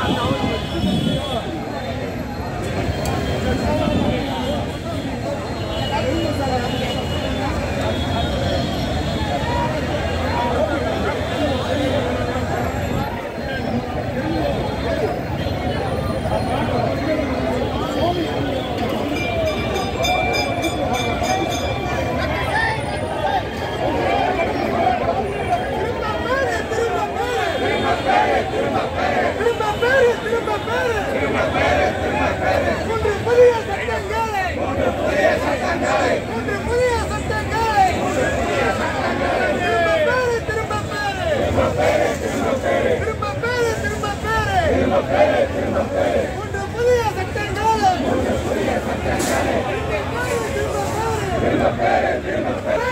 மூன்று புதிய சட்டங்களை மூன்று புதிய சட்டங்களை திரும்ப பேரு திரும்ப பேரு திரும்ப பேரு திரும்ப பேரு திரும்ப பேரு மூன்று புதிய சட்டங்களை மூன்று புதிய சட்டங்களை திரும்ப பேரு திரும்ப பேரு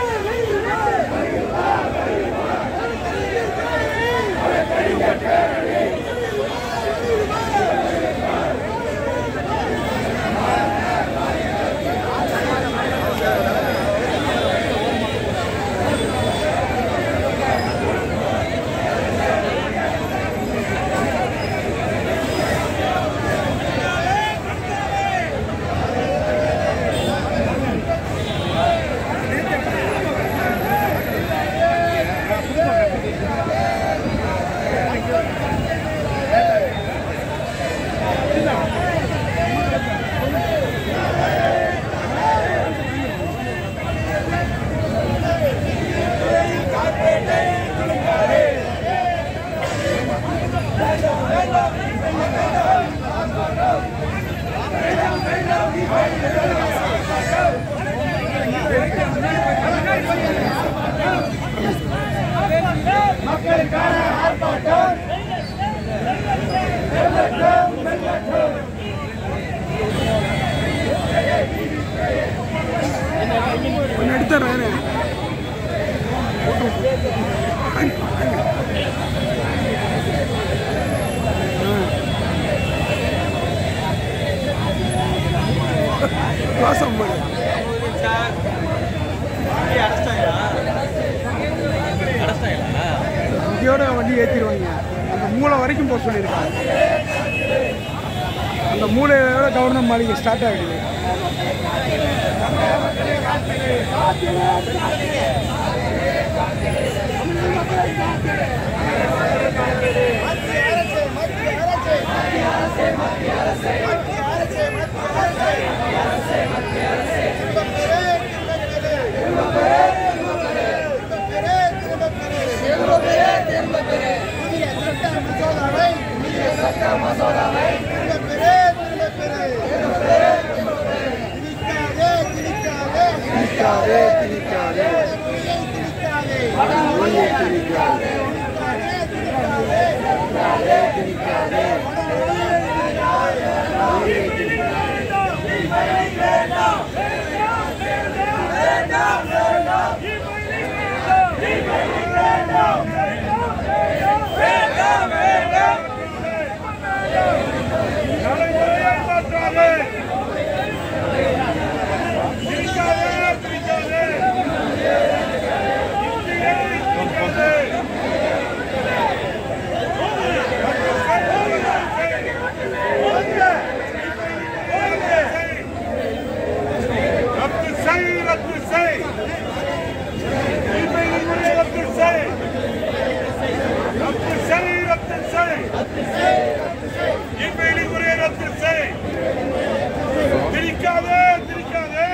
ஒன்று எடுத்துறேன் வாசம் பண்ணு இங்கேயோட வண்டி ஏற்றிடுவாங்க அந்த மூளை வரைக்கும் போக சொல்லியிருக்காங்க அந்த மூளையோட கவர்னர் மாளிகை ஸ்டார்ட் ஆகிடுது திணிக்காதே திணிக்காதே மொழியை திணிக்காதே திணிக்காதே ரத்து செய் ரத்து செய் இமெயில் முறை ரத்து செய் ரத்து செய் ரத்து செய் இமெயில் முறை ரத்து செய் திரிக்காதே திரிக்காதே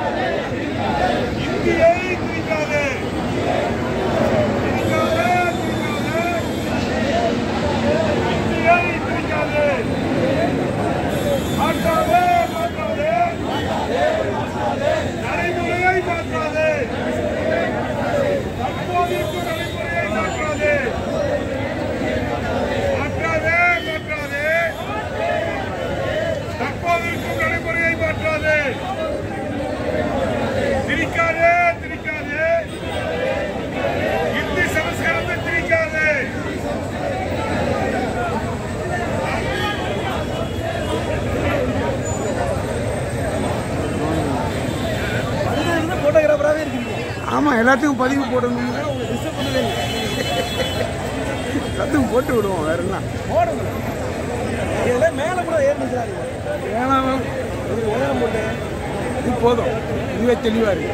இந்தியை திரிக்காதே திரிக்காதே திரிக்காதே இந்தியை திரிக்காதே மாற்றாதே மாற்றாதே நடைமுறையை மாற்றாதே தற்போதைக்கு நடைமுறையை மாற்றாதே மாற்றாதே மாற்றாதே தற்போதைக்கு நடைமுறையை மாற்றாதே திரிக்காதே திரிக்காதே இந்தி சமஸ்காரத்தை திரிக்காதே போட்டோகிராஃபராகவே இருக்கீங்க ஆமாம் எல்லாத்துக்கும் பதிவு போடணும் டிஸ்டர்ப் பண்ணவே இல்லை எல்லாத்துக்கும் போட்டு விடுவோம் வேற என்ன போடுங்க வேணாம் இது போதும் இதுவே தெளிவாக இருக்கு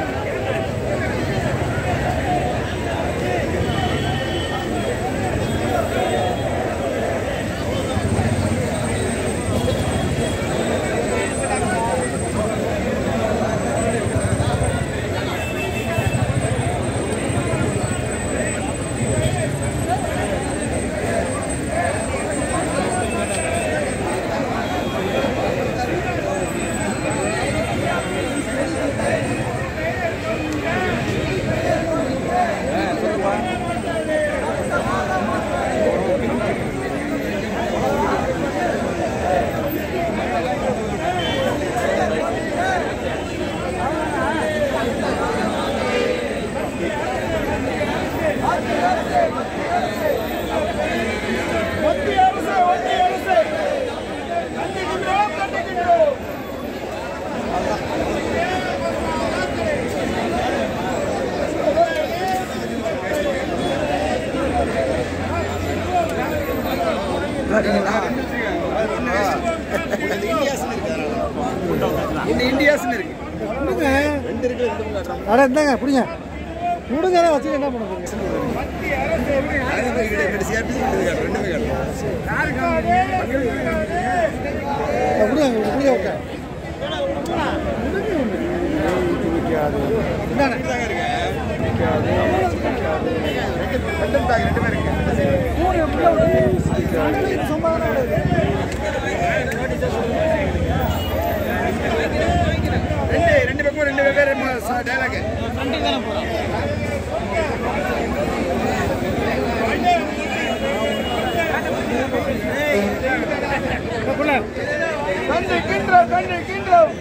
மத்திய அரசு ஒன்றிய அரசு கண்டிக்கின்றோம் கண்டிக்கின்றோம் இந்த இந்தியாஸ்னு இருக்கு அட இந்தாங்க பிடிங்க கொடுங்க வச்சு என்ன பண்ண போறீங்க கொடுங்க கொடுங்க ஓகே ரெண்டு ரெண்டு பக்கம் ரெண்டு வெவ்வேறு டைலாக் கண்டிக்கின்றோம் கண்டிக்கின்றோம்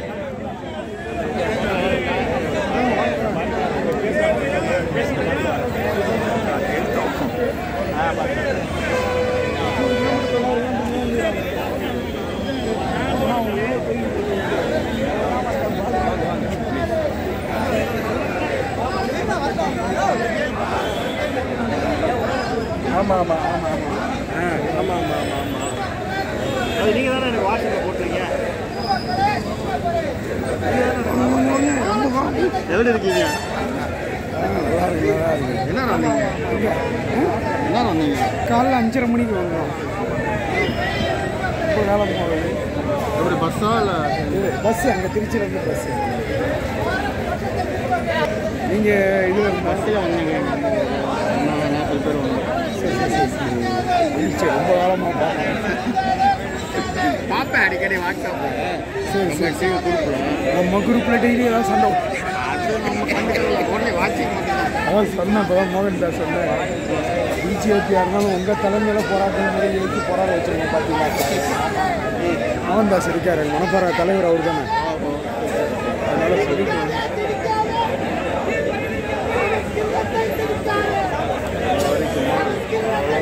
ஆமா ஆமா ஆமா ஆமா ஆமா ஆமா ஆமா அது நீங்க தானே எனக்கு வாட்ஸ்அப்ல போட்டுருங்க எவ்வளோ இருக்கீங்க என்ன வந்தீங்க என்ன வந்தீங்க காலைல அஞ்சரை மணிக்கு வந்தோம் இப்போ வேலை போகிறது எப்படி பஸ்ஸா இல்லை பஸ் அங்கே திருச்சியிலேருந்து பஸ் நீங்கள் இதில் இருந்தா பஸ்ஸில் வந்தீங்க நாற்பது பேர் வந்தோம் இருந்துச்சு ரொம்ப காலமாக பார்த்தேன் பார்ப்பேன் அடிக்கடி வாட்ஸ்அப்பில் சரி சரி டிவி கொடுக்குறோம் நம்ம குரூப்பில் டெய்லி ஏதாவது சண்டை அது நம்ம கண்டுக்கிறதில்ல உடனே வாட்சிங் மட்டும்தான் அதான் சொன்னேன் இப்போ தான் மோகன் தாஸ் சொன்னேன் பிஜேபியாக இருந்தாலும் உங்கள் தலைமையில் போராட்டம் மாதிரி வச்சு போராட வச்சுருங்க பார்த்தீங்களா மோகன் தாஸ் இருக்கார் மணப்பாறை தலைவர் அவர் தானே அதனால சொல்லிட்டு